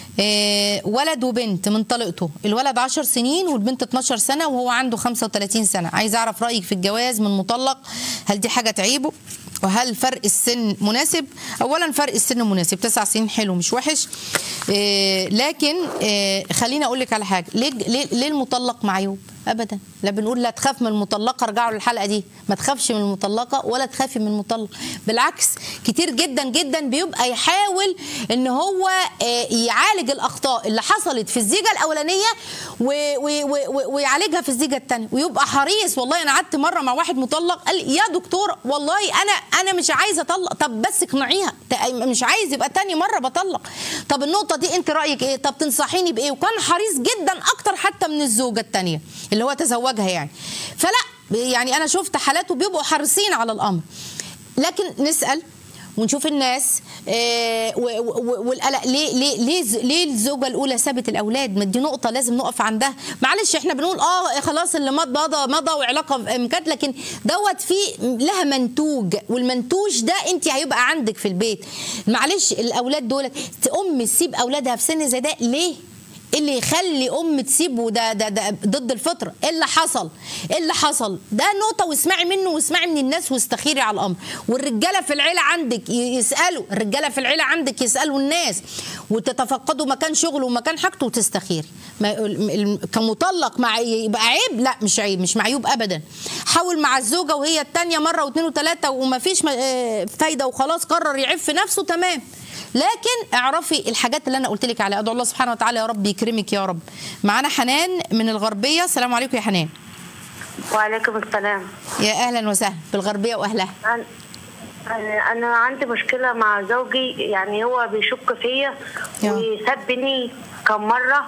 آه، ولد وبنت من طليقته الولد 10 سنين والبنت 12 سنه وهو عنده 35 سنه عايز اعرف رايك في الجواز من مطلق هل دي حاجه تعيبه وهل فرق السن مناسب اولا فرق السن مناسب تسع سنين حلو مش وحش آه، لكن آه، خليني اقول لك على حاجه ليه ليه, ليه المطلق معيوب ابدا لا بنقول لا تخاف من المطلقه ارجعوا للحلقه دي ما تخافش من المطلقه ولا تخافي من المطلق بالعكس كتير جدا جدا بيبقى يحاول ان هو آه، يعالج الاخطاء اللي حصلت في الزيجه الاولانيه و- و- و- و- ويعالجها في الزيجه الثانيه ويبقى حريص والله انا قعدت مره مع واحد مطلق قال لي يا دكتور والله انا انا مش عايزه اطلق طب بس اقنعيها ت- مش عايز يبقى تاني مره بطلق طب النقطه دي انت رايك ايه طب تنصحيني بايه وكان حريص جدا اكتر حتى من الزوجه الثانيه اللي هو تزوجها يعني فلا يعني انا شفت حالات وبيبقوا حريصين على الامر لكن نسال ونشوف الناس آه، و- و- والقلق ليه ليه ليه ز- ليه الزوجه الاولى سابت الاولاد ما دي نقطه لازم نقف عندها معلش احنا بنقول اه خلاص اللي مضى مضى مضى وعلاقه امكاد لكن دوت في لها منتوج والمنتوج ده انت هيبقى عندك في البيت معلش الاولاد دول ام تسيب اولادها في سن زي ده ليه إيه اللي يخلي ام تسيبه ده ده ده ضد الفطره ايه اللي حصل ايه اللي حصل ده نقطه واسمعي منه واسمعي من الناس واستخيري على الامر والرجاله في العيله عندك ي- يسالوا الرجاله في العيله عندك يسالوا الناس وتتفقدوا مكان شغله ومكان حاجته وتستخيري ما ال- ال- كمطلق مع يبقى عيب لا مش عيب مش معيوب ابدا حاول مع الزوجه وهي الثانيه مره واثنين وثلاثه وما فيش فايده وخلاص قرر يعيب في نفسه تمام لكن اعرفي الحاجات اللي انا قلت لك عليها ادعو الله سبحانه وتعالى يا رب يكرمك يا رب معانا حنان من الغربيه السلام عليكم يا حنان وعليكم السلام يا اهلا وسهلا بالغربيه واهلها أنا- انا عندي مشكله مع زوجي يعني هو بيشك فيا يا. ويسبني كم مره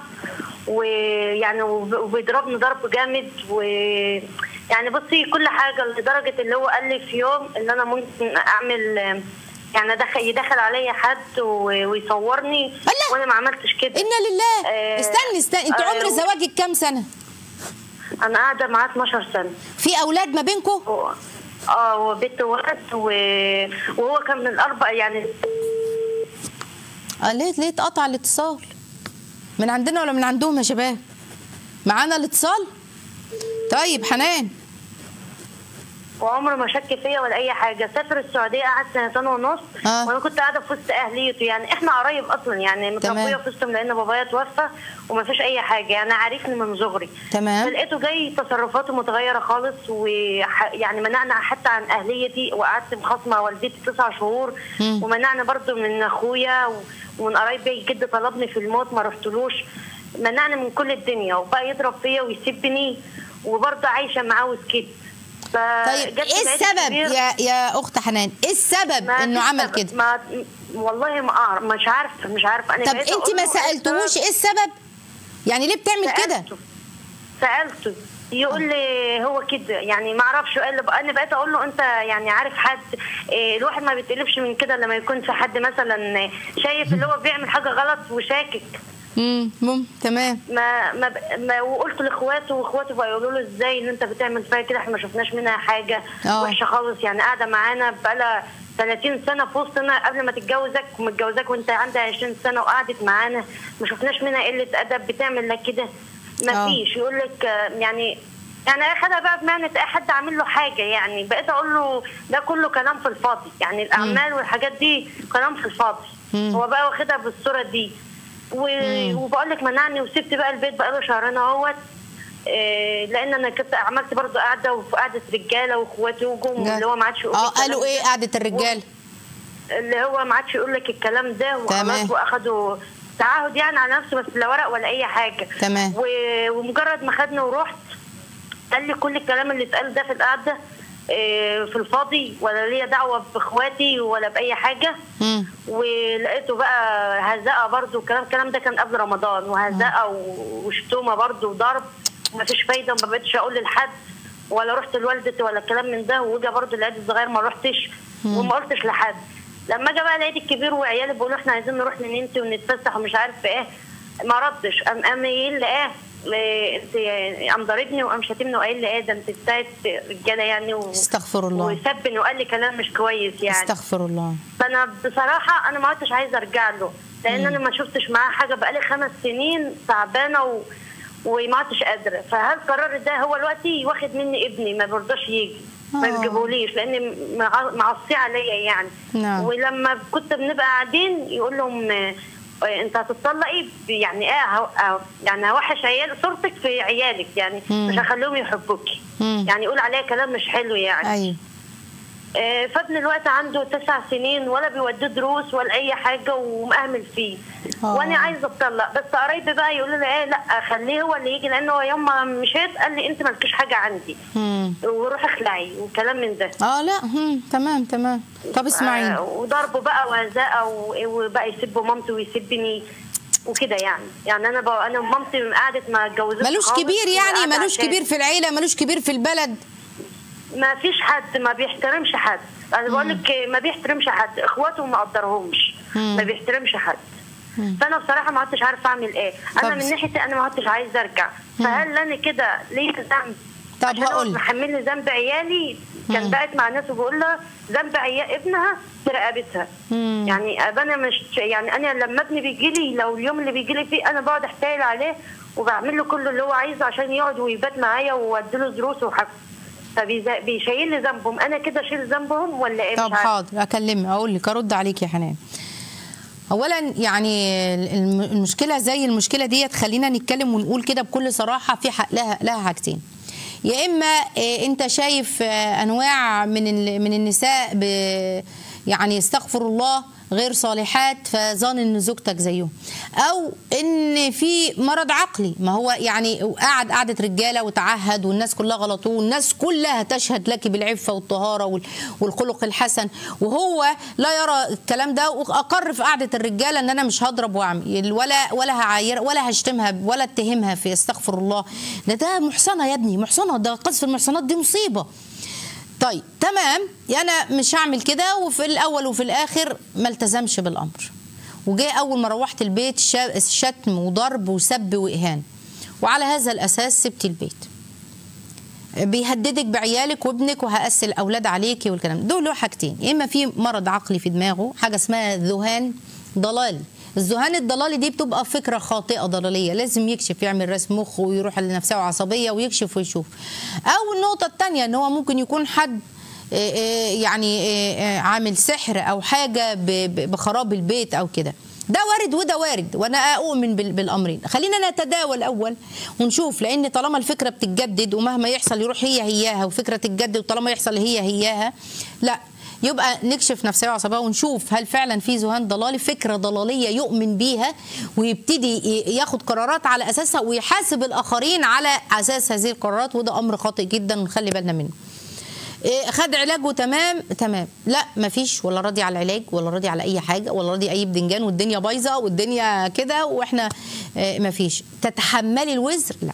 ويعني وب- وبيضربني ضرب جامد و يعني بصي كل حاجه لدرجه اللي هو قال لي في يوم ان انا ممكن اعمل يعني دخل يدخل عليا حد و- ويصورني الله. وانا ما عملتش كده انا لله آه، استني استني انت آه، عمر زواجك كام سنه انا قاعده معاه 12 سنه في اولاد ما بينكم هو- اه هو بنت وولد و- وهو كان من الاربع يعني اه ليه ليه اتقطع الاتصال من عندنا ولا من عندهم يا شباب معانا الاتصال طيب حنان وعمره ما شك فيا ولا اي حاجه سافر السعوديه قعد سنتين ونص آه. وانا كنت قاعده في وسط اهليته يعني احنا قرايب اصلا يعني متربيه تمام. في وسطهم لان بابايا توفى وما فيش اي حاجه يعني عارفني من صغري تمام. فلقيته جاي تصرفاته متغيره خالص ويعني منعنا حتى عن اهليتي وقعدت مخاصمه والدتي تسع شهور مم. ومنعنا برضو من اخويا و- ومن قرايبي جد طلبني في الموت ما رحتلوش منعني من كل الدنيا وبقى يضرب فيا ويسبني وبرضه عايشه معاه وسكت طيب فجت ايه العيد السبب الكبير، يا يا اخت حنان ايه السبب ما انه فيش عمل سبب. كده ما والله ما اعرف مش عارفه مش عارفه انا طب بقيت انت أقول ما له سالتوش السبب. ايه السبب يعني ليه بتعمل كده سألته. سالته يقول لي هو كده يعني ما اعرفش قال لي انا بقيت اقول له انت يعني عارف حد إيه الواحد ما بيتقلبش من كده لما يكون في حد مثلا شايف اللي هو بيعمل حاجه غلط وشاكك امم مم. تمام ما ما, ما وقلت لاخواته واخواته بقى يقولوا له ازاي ان انت بتعمل فيها كده احنا ما شفناش منها حاجه آه. وحشه خالص يعني قاعده معانا بقالها 30 سنه في وسطنا قبل ما تتجوزك ومتجوزاك وانت عندها 20 سنه وقعدت معانا ما شفناش منها قله ادب بتعمل لك كده ما آه. فيش يقول لك آه، يعني يعني اخدها بقى بمعنى اي حد عامل له حاجه يعني بقيت اقول له ده كله كلام في الفاضي يعني الاعمال والحاجات دي كلام في الفاضي مم. هو بقى واخدها بالصوره دي و- وبقول لك منعني وسبت بقى البيت بقى له شهرين اهوت إيه، لان انا كنت عملت برضو قاعده وفي قعده رجاله واخواتي وجم اللي هو ما عادش يقول اه الكلام قالوا ايه ده. قعده الرجال اللي هو ما عادش يقول لك الكلام ده تمام. وخلاص واخدوا تعهد يعني على نفسه بس لا ورق ولا اي حاجه تمام. و- ومجرد ما خدني ورحت قال لي كل الكلام اللي اتقال ده في القعده إيه، في الفاضي ولا ليا دعوه باخواتي ولا باي حاجه مم. ولقيته بقى هزقه برضو الكلام الكلام ده كان قبل رمضان وهزقه و- وشتومه برضو وضرب ومفيش فايده وما بقتش اقول لحد ولا رحت لوالدتي ولا الكلام من ده وجا برضو العيد الصغير ما رحتش وما قلتش لحد لما جه بقى العيد الكبير وعيالي بيقولوا احنا عايزين نروح ننتي ونتفسح ومش عارف ايه ما ردش قام قام قايل لي ايه إيه، انت قام ضاربني وقام شاتمني وقايل لي ايه ده انت بتاعت رجاله يعني و... استغفر الله وسبني وقال لي كلام مش كويس يعني استغفر الله فانا بصراحه انا ما عدتش عايزه ارجع له لان انا ما شفتش معاه حاجه بقالي خمس سنين تعبانه و... وما عدتش قادره فهل القرار ده هو دلوقتي واخد مني ابني ما برضاش يجي ما آه. بيجيبوليش لان مع- معصيه عليا يعني نعم. ولما كنت بنبقى قاعدين يقول لهم آه، آه، انت هتطلقي ب- يعني ايه هو- آه، يعني هوحش عيال صورتك في عيالك يعني مم. مش هخليهم يحبوكي مم. يعني يقول عليها كلام مش حلو يعني ايوه آه، فابن الوقت عنده تسع سنين ولا بيوديه دروس ولا اي حاجه ومأهمل فيه آه. وانا عايزه اتطلق بس قرايبي بقى يقولوا لي ايه لا خليه هو اللي يجي لانه هو يوم ما مشيت قال لي انت مالكيش حاجه عندي مم. وروح اخلعي وكلام من ده اه لا هم. تمام تمام طب اسمعيني آه، وضربه بقى وهزاء و- وبقى يسب مامتي ويسبني وكده يعني يعني انا بقى انا مامتي قعدت ما اتجوزتش ملوش خالص كبير يعني وقاعدة ملوش عشان- كبير في العيله ملوش كبير في البلد ما فيش حد ما بيحترمش حد انا بقول لك ما بيحترمش حد اخواته ما قدرهمش مم. ما بيحترمش حد فانا بصراحه ما عدتش عارفه اعمل ايه انا طب من ناحيتي انا ما عدتش عايزه ارجع فهل انا كده ليه ذنب طب عشان هو هقول لك. محمل لي ذنب عيالي كان بقت مع ناس وبقول لها ذنب عيال ابنها في رقبتها مم. يعني أبقى انا مش يعني انا لما ابني بيجي لي لو اليوم اللي بيجي لي فيه انا بقعد احتايل عليه وبعمل له كل اللي هو عايزه عشان يقعد ويبات معايا واديله دروس وحاجه فبيشيل لي ذنبهم انا كده اشيل ذنبهم ولا ايه طب مش عارفة. حاضر اكلمك اقول لك ارد عليك يا حنان اولا يعني الم- المشكله زي المشكله ديت خلينا نتكلم ونقول كده بكل صراحه في حق لها لها حاجتين يا اما إيه، انت شايف آه، انواع من ال- من النساء ب- يعني استغفر الله غير صالحات فظن ان زوجتك زيهم او ان في مرض عقلي ما هو يعني قعد قعده رجاله وتعهد والناس كلها غلطوه والناس كلها تشهد لك بالعفه والطهاره وال- والخلق الحسن وهو لا يرى الكلام ده واقر في قعده الرجاله ان انا مش هضرب واعمل ولا ولا هعاير ولا هشتمها ولا اتهمها في استغفر الله ده ده محصنه يا ابني محصنه ده قذف المحصنات دي مصيبه طيب تمام انا مش هعمل كده وفي الاول وفي الاخر ما التزمش بالامر وجاء اول ما روحت البيت شا- شتم وضرب وسب واهانه وعلى هذا الاساس سبت البيت بيهددك بعيالك وابنك وهأسل الأولاد عليكي والكلام دول له حاجتين يا إما في مرض عقلي في دماغه حاجة اسمها ذهان ضلالي الذهان الضلالي دي بتبقى فكرة خاطئة ضلالية لازم يكشف يعمل رسم مخ ويروح لنفسه عصبية ويكشف ويشوف أو النقطة التانية إن هو ممكن يكون حد آه، آه، يعني آه، آه، عامل سحر أو حاجة ب- ب- بخراب البيت أو كده ده وارد وده وارد وانا اؤمن بال- بالامرين خلينا نتداول الاول ونشوف لان طالما الفكره بتتجدد ومهما يحصل يروح هي هياها وفكره تتجدد وطالما يحصل هي هياها لا يبقى نكشف نفسيه وعصبيه ونشوف هل فعلا في ذهان ضلالي فكره ضلاليه يؤمن بيها ويبتدي ي- ياخد قرارات على اساسها ويحاسب الاخرين على اساس هذه القرارات وده امر خاطئ جدا نخلي بالنا منه إيه، خد علاجه تمام تمام لا مفيش ولا راضي على العلاج ولا راضي على اي حاجه ولا راضي اي بدنجان والدنيا بايظه والدنيا كده واحنا إيه، مفيش تتحملي الوزر لا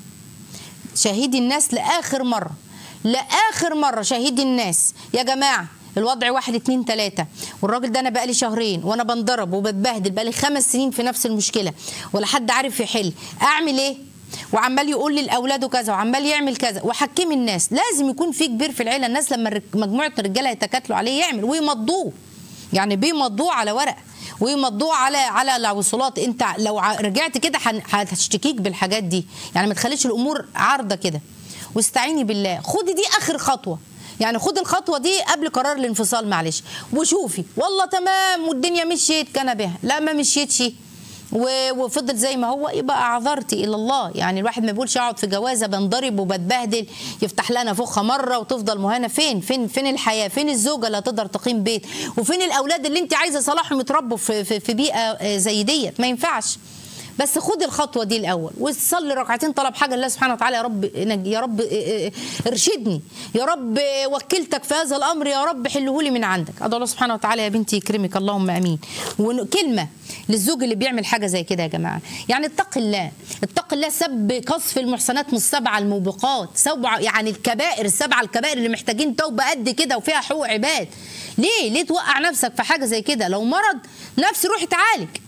شهيدي الناس لاخر مره لاخر مره شهيدي الناس يا جماعه الوضع واحد اتنين تلاتة والراجل ده انا بقالي شهرين وانا بنضرب وبتبهدل بقالي خمس سنين في نفس المشكله ولا حد عارف يحل اعمل ايه وعمال يقول لاولاده كذا وعمال يعمل كذا وحكمي الناس لازم يكون في كبير في العيله الناس لما الرج- مجموعه الرجاله يتكاتلوا عليه يعمل ويمضوه يعني بيمضوه على ورق ويمضوه على على الوصولات انت لو ع- رجعت كده هن- هتشتكيك بالحاجات دي يعني ما تخليش الامور عارضه كده واستعيني بالله خدي دي اخر خطوه يعني خد الخطوه دي قبل قرار الانفصال معلش وشوفي والله تمام والدنيا مشيت كان بها لا ما مشيتش و- وفضل زي ما هو يبقى اعذرتي الى الله يعني الواحد ما بيقولش اقعد في جوازه بنضرب وبتبهدل يفتح لنا فخه مره وتفضل مهانه فين فين فين الحياه فين الزوجه اللي هتقدر تقيم بيت وفين الاولاد اللي انت عايزه صلاحهم يتربوا في, في, في بيئه آه، زي ديت ما ينفعش بس خد الخطوه دي الاول وصلي ركعتين طلب حاجه لله سبحانه وتعالى يا رب نج- يا رب اه، اه، ارشدني يا رب اه، وكلتك في هذا الامر يا رب حله لي من عندك ادعو الله سبحانه وتعالى يا بنتي يكرمك اللهم امين وكلمه للزوج اللي بيعمل حاجه زي كده يا جماعه يعني اتق الله اتق الله سب قذف المحصنات من السبع الموبقات سبع يعني الكبائر السبعه الكبائر اللي محتاجين توبه قد كده وفيها حقوق عباد ليه ليه توقع نفسك في حاجه زي كده لو مرض نفسي روح اتعالج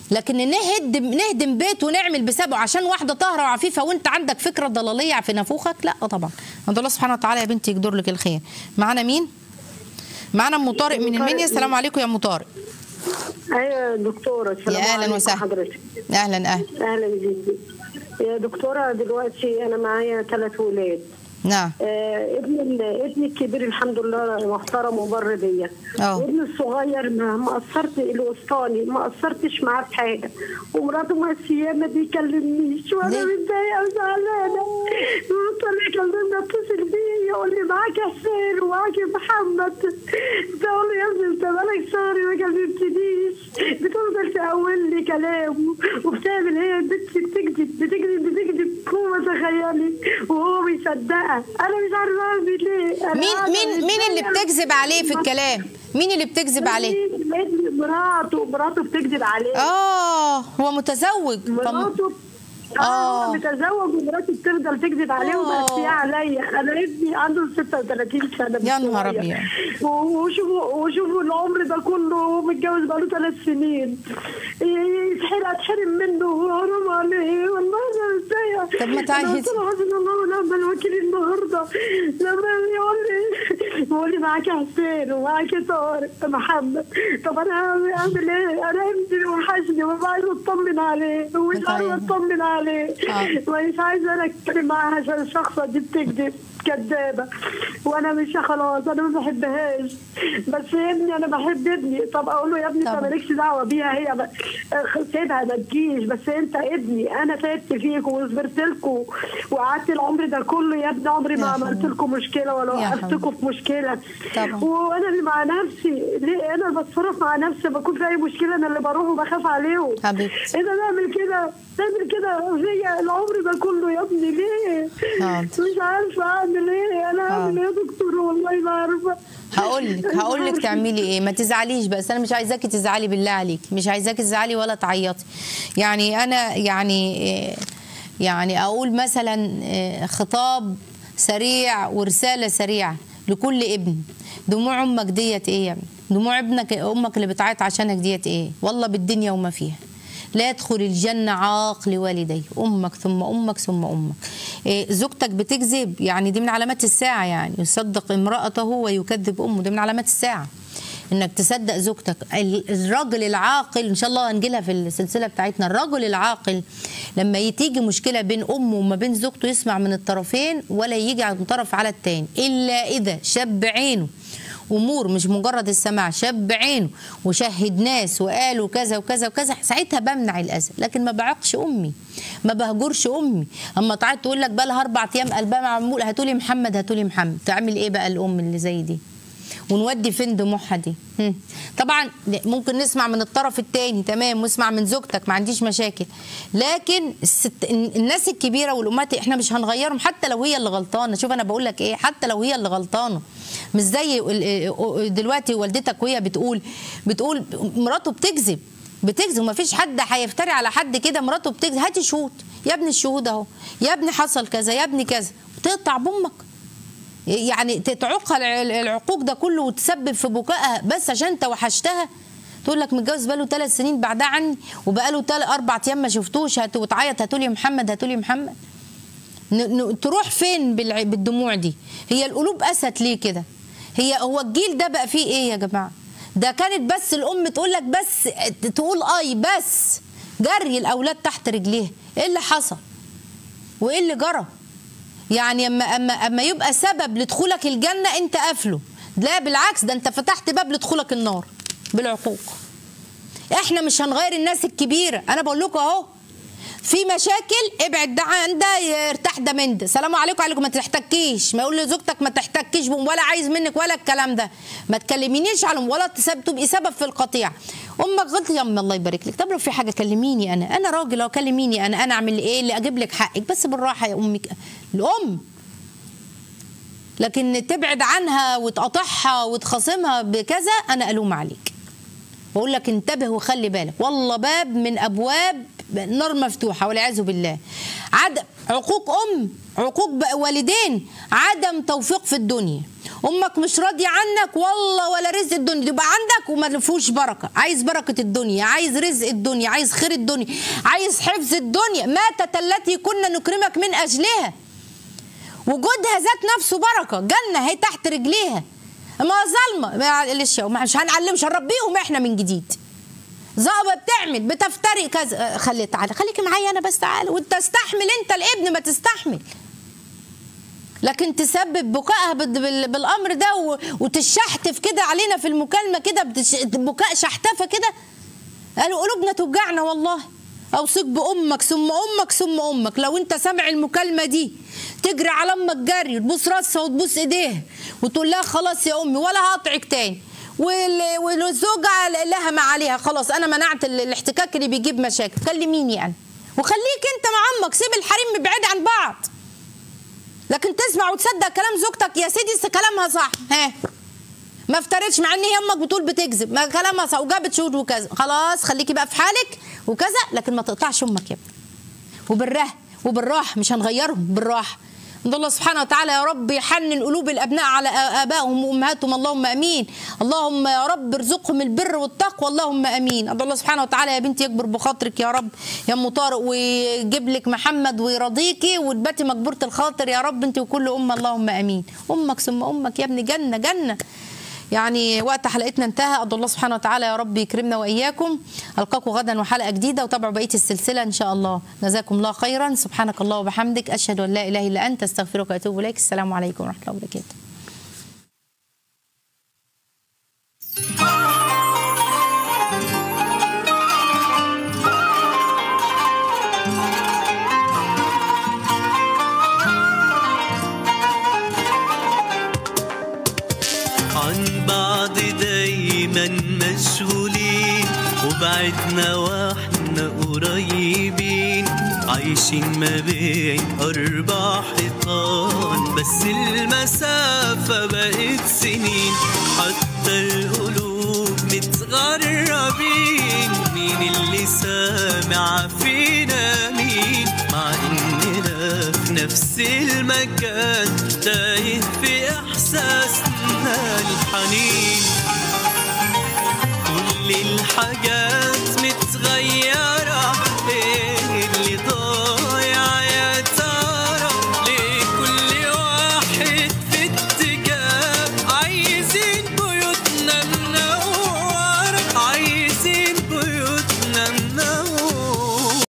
لكن نهدم نهدم بيت ونعمل بسببه عشان واحده طاهره وعفيفه وانت عندك فكره ضلاليه في نافوخك لا طبعا عند الله سبحانه وتعالى يا بنتي يقدر لك الخير معانا مين معانا ام طارق من المنيا السلام عليكم يا ام طارق ايوه يا دكتوره السلام يا اهلا عليكم وسهلا حضرتك اهلا اهلا اهلا بيكي يا دكتوره دلوقتي انا معايا ثلاث ولاد نعم آه ابني ال- ابني الكبير الحمد لله محترم وبر بيا اه. وابني الصغير ما ما قصرت الوسطاني ما قصرتش معاه في حاجه ومراته ماشيه ما بيكلمنيش وانا ليه؟ متضايقه وزعلانه طلع يكلمني اتصل بيه يقول لي معاك حسين ومعاك محمد بقول له يا ابني انت بقالك شهر ما كلمتنيش بتفضل تقول لي كلام وبتعمل هي البنت بتكذب بتكذب بتكذب فوق ما تخيلي وهو بيصدقها انا مش عارفه اعمل ايه أنا مين قاعدة مين مين اللي متضايقة. بتكذب عليه في الكلام مين اللي بتكذب عليه ابن مراته مراته بتكذب عليه اه هو متزوج طب مراته آه. اه متزوج ومراته بتفضل تكذب عليه آه. ومأسية عليا انا ابني عنده 36 سنه يا مش نهار صغير. أبيض. و- وشوفوا وشوفوا العمر ده كله وهو متجوز بقاله ثلاث سنين يتحرق اتحرم منه وحرام عليه والله انا متضايقه طب ما تعالي أنا قلت له حسبي الله ونعم الوكيل النهارده لما يقول لي يقول لي معاك حسين ومعاك طارق محمد طب انا هعمل أعمل ايه؟ انا ابني وحشني وببقى عايزه اطمن عليه ومش طيب. عارفه اطمن عليه آه. مش عايزه انا اتكلم معاها عشان الشخصه دي بتكذب كدابه وانا مش خلاص انا ما بحبهاش بس يا ابني انا بحب ابني طب اقول له يا ابني انت طبعا. مالكش دعوه بيها هي ب... سيبها ما تجيش بس انت ابني انا تعبت فيكم وصبرت لكم وقعدت العمر ده كله يا ابني عمري ما يا عملت حبيبي. لكم مشكله ولا يا وقفتكم في مشكله طبعا. وانا اللي مع نفسي ليه انا بتصرف مع نفسي بكون في اي مشكله انا اللي بروح وبخاف عليهم حبيبتي. اذا نعمل كده نعمل كده فيا العمر ده كله يا ابني ليه حاضر. مش عارفه اعمل ايه انا اعمل ايه يا دكتور والله ما عارفه هقول لك هقول لك تعملي ايه ما تزعليش بس انا مش عايزاكي تزعلي بالله عليك مش عايزاكي تزعلي ولا تعيطي يعني انا يعني إيه، يعني اقول مثلا إيه، خطاب سريع ورساله سريعه لكل ابن دموع امك ديت ايه يا ابني دموع ابنك امك اللي بتعيط عشانك ديت ايه والله بالدنيا وما فيها لا يدخل الجنة عاق لوالديه أمك ثم أمك ثم أمك إيه زوجتك بتكذب يعني دي من علامات الساعة يعني يصدق امرأته ويكذب أمه دي من علامات الساعة انك تصدق زوجتك ال- الراجل العاقل ان شاء الله هنجيلها في السلسله بتاعتنا الرجل العاقل لما تيجي مشكله بين امه وما بين زوجته يسمع من الطرفين ولا يجي عن طرف على التاني الا اذا شب عينه امور مش مجرد السماع شاب عينه وشهد ناس وقالوا كذا وكذا وكذا ساعتها بمنع الاذى لكن ما بعقش امي ما بهجرش امي اما تعيط تقول لك بقى لها اربع ايام قلبها معمول هاتولي محمد هاتولي محمد تعمل ايه بقى الام اللي زي دي ونودي فين دموعها دي هم. طبعا ممكن نسمع من الطرف الثاني تمام ونسمع من زوجتك ما عنديش مشاكل لكن الست الناس الكبيره والامهات احنا مش هنغيرهم حتى لو هي اللي غلطانه شوف انا بقول لك ايه حتى لو هي اللي غلطانه مش زي ال- دلوقتي والدتك وهي بتقول بتقول مراته بتكذب بتكذب وما فيش حد هيفتري على حد كده مراته بتكذب هاتي شهود يا ابني الشهود اهو يا ابني حصل كذا يا ابني كذا تقطع بامك يعني تعوقها الع- العقوق ده كله وتسبب في بكائها بس عشان انت وحشتها تقول لك متجوز بقاله ثلاث سنين بعدها عني وبقاله تل اربع ايام ما شفتوش هت- وتعيط هاتولي يا محمد هاتولي يا محمد ن- ن- تروح فين بالع- بالدموع دي هي القلوب قست ليه كده هي هو الجيل ده بقى فيه ايه يا جماعه ده كانت بس الام تقول لك بس تقول اي بس جري الاولاد تحت رجليها ايه اللي حصل وايه اللي جرى يعني اما اما اما يبقى سبب لدخولك الجنه انت قافله لا بالعكس ده انت فتحت باب لدخولك النار بالعقوق احنا مش هنغير الناس الكبيره انا بقول لكم اهو في مشاكل ابعد ده عن ده ارتاح ده من ده سلام عليكم عليكم ما تحتكيش ما يقول لزوجتك ما تحتكيش بهم ولا عايز منك ولا الكلام ده ما تكلمينيش عليهم ولا تسبب تبقي سبب في القطيع امك غلط يا ام الله يبارك لك طب لو في حاجه كلميني انا انا راجل لو كلميني انا انا اعمل ايه اللي اجيب لك حقك بس بالراحه يا امك الام لكن تبعد عنها وتقاطعها وتخاصمها بكذا انا الوم عليك بقول لك انتبه وخلي بالك والله باب من ابواب النار مفتوحه والعياذ بالله عدم عقوق ام عقوق ب- والدين عدم توفيق في الدنيا امك مش راضيه عنك والله ولا رزق الدنيا يبقى عندك وما فيهوش بركه عايز بركه الدنيا عايز رزق الدنيا عايز خير الدنيا عايز حفظ الدنيا ماتت التي كنا نكرمك من اجلها وجودها ذات نفسه بركه جنه هي تحت رجليها ما ظلمه معلش مش هنعلم مش هنربيهم احنا من جديد زقبه بتعمل بتفتري كذا خلي تعالى خليكي معايا انا بس تعالى وانت استحمل انت الابن ما تستحمل لكن تسبب بكائها بال- بال- بالامر ده و- وتشحتف كده علينا في المكالمه كده بتش- بكاء شحتفه كده قالوا قلوبنا توجعنا والله اوصيك بامك ثم امك ثم امك لو انت سامع المكالمه دي تجري على امك جري وتبوس راسها وتبوس ايديها وتقول لها خلاص يا امي ولا هقطعك تاني وال- والزوجه لها ما عليها خلاص انا منعت ال- الاحتكاك اللي بيجيب مشاكل كلميني يعني وخليك انت مع امك سيب الحريم بعيد عن بعض لكن تسمع وتصدق كلام زوجتك يا سيدي س- كلامها صح ها ما افترضش مع ان هي امك بتقول بتكذب ما كلامها صح وجابت شهود وكذا خلاص خليكي بقى في حالك وكذا لكن ما تقطعش امك يا ابني وبالراه وبالراحه مش هنغيرهم بالراحه عند الله سبحانه وتعالى يا رب يحنن قلوب الابناء على ابائهم وامهاتهم اللهم امين اللهم يا رب ارزقهم البر والتقوى اللهم امين عند الله سبحانه وتعالى يا بنتي يكبر بخاطرك يا رب يا ام طارق ويجيب لك محمد ويرضيكي وتباتي مجبوره الخاطر يا رب انت وكل امه اللهم امين امك ثم امك يا ابني جنه جنه يعني وقت حلقتنا انتهى أدعو الله سبحانه وتعالى يا رب يكرمنا وإياكم ألقاكم غدا وحلقة جديدة وتابعوا بقية السلسلة إن شاء الله جزاكم الله خيرا سبحانك الله وبحمدك أشهد أن لا إله إلا أنت أستغفرك وأتوب إليك السلام عليكم ورحمة الله وبركاته عن بعض دايما مشغولين وبعدنا واحنا قريبين عايشين ما بين أربع حيطان بس المسافة بقت سنين حتى القلوب متغربين مين اللي سامع فينا مين مع إننا في نفس المكان تايه في إحساسنا الحنين